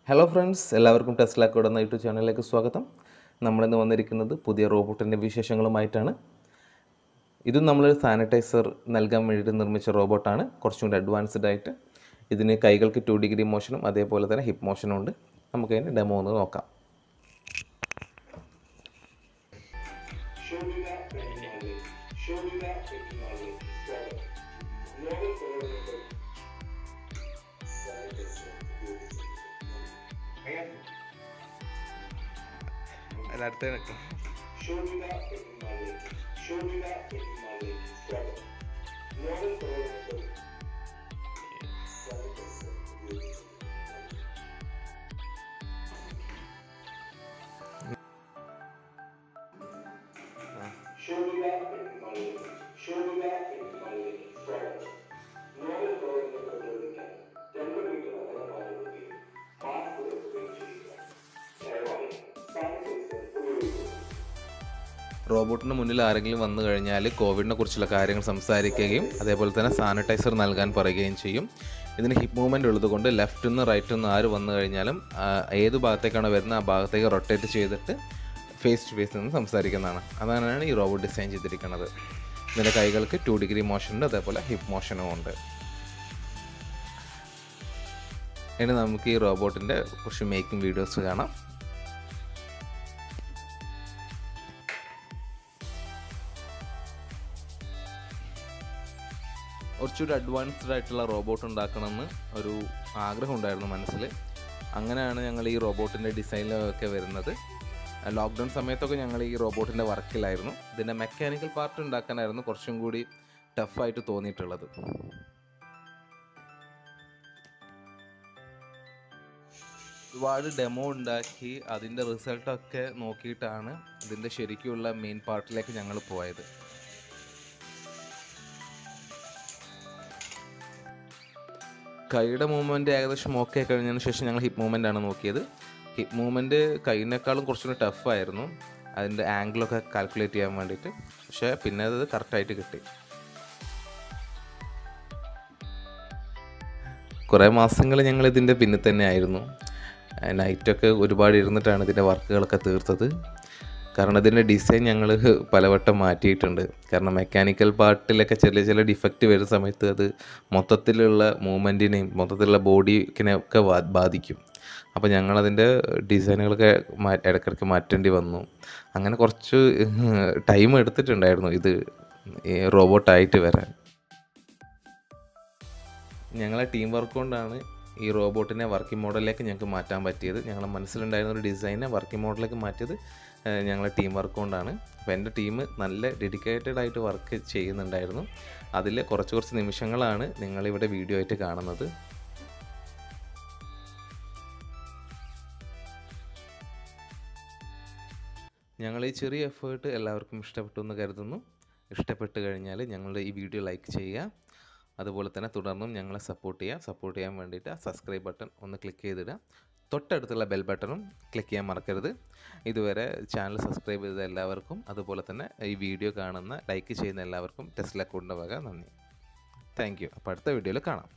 Hello friends എല്ലാവർക്കും Tesla code എന്ന YouTube ചാനലിലേക്ക് സ്വാഗതം നമ്മളിന്ന് വന്നിരിക്കുന്നത് പുതിയ റോബോട്ടിൻ്റെ വിശേഷങ്ങളുമായിട്ടാണ് ഇതും നമ്മൾ സാനിറ്റൈസർ നൽകാൻ വേണ്ടിയിട്ട് നിർമ്മിച്ച റോബോട്ടാണ് കുറച്ചും കൂടി അഡ്വാൻസ്ഡ് ആയിട്ട് ഇതിന് കൈകൾക്ക് ടു ഡിഗ്രി മോഷനും അതേപോലെ തന്നെ ഹിപ്പ് മോഷനും ഉണ്ട് നമുക്കതിന് ഡെമോ ഒന്ന് നോക്കാം Show me that technology. Show me that technology. Seven. Never forget it. Show me that technology. Show me that technology. Seven. Never forget it. Show me that technology. Show me that technology. Seven. Never forget it. രണ്ട് metre അകലമായിരുന്നെങ്കിൽ mask ധരിക്കുകയും ചെയ്യുക ദയവായി sanitiser ഉപയോഗിക്കുക റോബോട്ടിന് മുന്നിൽ ആരെങ്കിലും വന്നു കഴിഞ്ഞാൽ കോവിഡിനെ കുറിച്ചുള്ള കാര്യങ്ങൾ സംസാരിക്കുകയും അതേപോലെ തന്നെ സാനിറ്റൈസർ നൽകാൻ പറയുകയും ചെയ്യും ഇതിന് ഹിപ്പ് മൂവ്മെൻ്റ് ഉള്ളതുകൊണ്ട് ലെഫ്റ്റിൽ നിന്ന് റൈറ്റിൽ നിന്ന് ആര് വന്നു കഴിഞ്ഞാലും ആ, ഏത് ഭാഗത്തേക്കാണ് വരുന്നത് ആ ഭാഗത്തേക്ക് റൊട്ടേറ്റ് ചെയ്തിട്ട് ഫേസ് ടു ഫേസ് നിന്ന് സംസാരിക്കുന്നതാണ് അതാണ് ഈ റോബോട്ട് ഡിസൈൻ ചെയ്തിരിക്കുന്നത് ഇതിൻ്റെ കൈകൾക്ക് ടു ഡിഗ്രി മോഷൻ ഉണ്ട് അതേപോലെ ഹിപ്പ് മോഷനും ഉണ്ട് ഇനി നമുക്ക് ഈ റോബോട്ടിൻ്റെ കുറച്ച് മേക്കിംഗ് വീഡിയോസ് കാണാം കുറച്ചൊരു അഡ്വാൻസ്ഡ് ആയിട്ടുള്ള റോബോട്ട് ഉണ്ടാക്കണമെന്ന് ഒരു ആഗ്രഹം ഉണ്ടായിരുന്നു മനസ്സിൽ അങ്ങനെയാണ് ഞങ്ങൾ ഈ റോബോട്ടിൻ്റെ ഡിസൈനിലൊക്കെ വരുന്നത് ലോക്ക്ഡൗൺ സമയത്തൊക്കെ ഞങ്ങൾ ഈ റോബോട്ടിൻ്റെ വർക്കിലായിരുന്നു ഇതിൻ്റെ മെക്കാനിക്കൽ പാർട്ട് ഉണ്ടാക്കാനായിരുന്നു കുറച്ചും കൂടി ടഫായിട്ട് തോന്നിയിട്ടുള്ളത് ഒരുപാട് ഡെമോ ഉണ്ടാക്കി അതിൻ്റെ റിസൾട്ടൊക്കെ നോക്കിയിട്ടാണ് ഇതിൻ്റെ ശരിക്കുള്ള മെയിൻ പാർട്ടിലേക്ക് ഞങ്ങൾ പോയത് കൈയുടെ മൂവ്മെൻറ്റ് ഏകദേശം ഓക്കെ കഴിഞ്ഞതിന് ശേഷം ഞങ്ങൾ ഹിപ്പ് മൂവ്മെൻ്റ് ആണ് നോക്കിയത് ഹിപ്പ് മൂവ്മെൻറ്റ് കൈയിനേക്കാളും കുറച്ചുകൂടി ടഫായിരുന്നു അതിൻ്റെ ആംഗിളൊക്കെ കാൽക്കുലേറ്റ് ചെയ്യാൻ വേണ്ടിയിട്ട് പക്ഷേ പിന്നെ അത് കറക്റ്റായിട്ട് കിട്ടി കുറേ മാസങ്ങൾ ഞങ്ങൾ ഇതിൻ്റെ പിന്നിൽ തന്നെ ആയിരുന്നു നൈറ്റൊക്കെ ഒരുപാട് ഇരുന്നിട്ടാണ് ഇതിൻ്റെ വർക്കുകളൊക്കെ തീർത്തത് കാരണം ഇതിൻ്റെ ഡിസൈൻ ഞങ്ങൾ പലവട്ടം മാറ്റിയിട്ടുണ്ട് കാരണം മെക്കാനിക്കൽ പാർട്ടിലൊക്കെ ചെറിയ ചില ഡിഫക്റ്റ് വരുന്ന സമയത്ത് അത് മൊത്തത്തിലുള്ള മൂവ്മെൻറ്റിനെയും മൊത്തത്തിലുള്ള ബോഡിക്കിനെ ഒക്കെ ബാ- ബാധിക്കും അപ്പോൾ ഞങ്ങളതിൻ്റെ ഡിസൈനുകളൊക്കെ മാ ഇടയ്ക്കിടയ്ക്ക് മാറ്റേണ്ടി വന്നു അങ്ങനെ കുറച്ച് ടൈം എടുത്തിട്ടുണ്ടായിരുന്നു ഇത് റോബോട്ടായിട്ട് വരാൻ ഞങ്ങളെ ടീം വർക്ക് കൊണ്ടാണ് ഈ റോബോട്ടിനെ വർക്കിംഗ് മോഡലിലേക്ക് ഞങ്ങൾക്ക് മാറ്റാൻ പറ്റിയത് ഞങ്ങളെ മനസ്സിലുണ്ടായിരുന്ന ഒരു ഡിസൈനെ വർക്കിംഗ് മോഡലിലേക്ക് മാറ്റിയത് ഏഹ്, ഞങ്ങളെ ടീം വർക്ക് കൊണ്ടാണ് അപ്പോൾ എൻ്റെ ടീം നല്ല ഡെഡിക്കേറ്റഡ് ആയിട്ട് വർക്ക് ചെയ്യുന്നുണ്ടായിരുന്നു അതിൽ കുറച്ച് കുറച്ച് നിമിഷങ്ങളാണ് നിങ്ങളിവിടെ വീഡിയോ ആയിട്ട് കാണുന്നത് ഞങ്ങൾ ഈ ചെറിയ എഫേർട്ട് എല്ലാവർക്കും ഇഷ്ടപ്പെട്ടു എന്ന് കരുതുന്നു ഇഷ്ടപ്പെട്ട് കഴിഞ്ഞാൽ ഞങ്ങളുടെ ഈ വീഡിയോ ലൈക്ക് ചെയ്യുക അതുപോലെ തന്നെ തുടർന്നും ഞങ്ങളെ സപ്പോർട്ട് ചെയ്യുക സപ്പോർട്ട് ചെയ്യാൻ വേണ്ടിയിട്ട് ആ സബ്സ്ക്രൈബ് ബട്ടൺ ഒന്ന് ക്ലിക്ക് ചെയ്തിടുക തൊട്ടടുത്തുള്ള ബെൽ ബട്ടണും ക്ലിക്ക് ചെയ്യാൻ മറക്കരുത് ഇതുവരെ ചാനൽ സബ്സ്ക്രൈബ് ചെയ്ത എല്ലാവർക്കും അതുപോലെ തന്നെ ഈ വീഡിയോ കാണുന്ന ലൈക്ക് ചെയ്യുന്ന എല്ലാവർക്കും ടെസ്ല അക്കൗണ്ടിൻ്റെ വക നന്ദി താങ്ക് യു അപ്പോൾ അടുത്ത വീഡിയോയിൽ കാണാം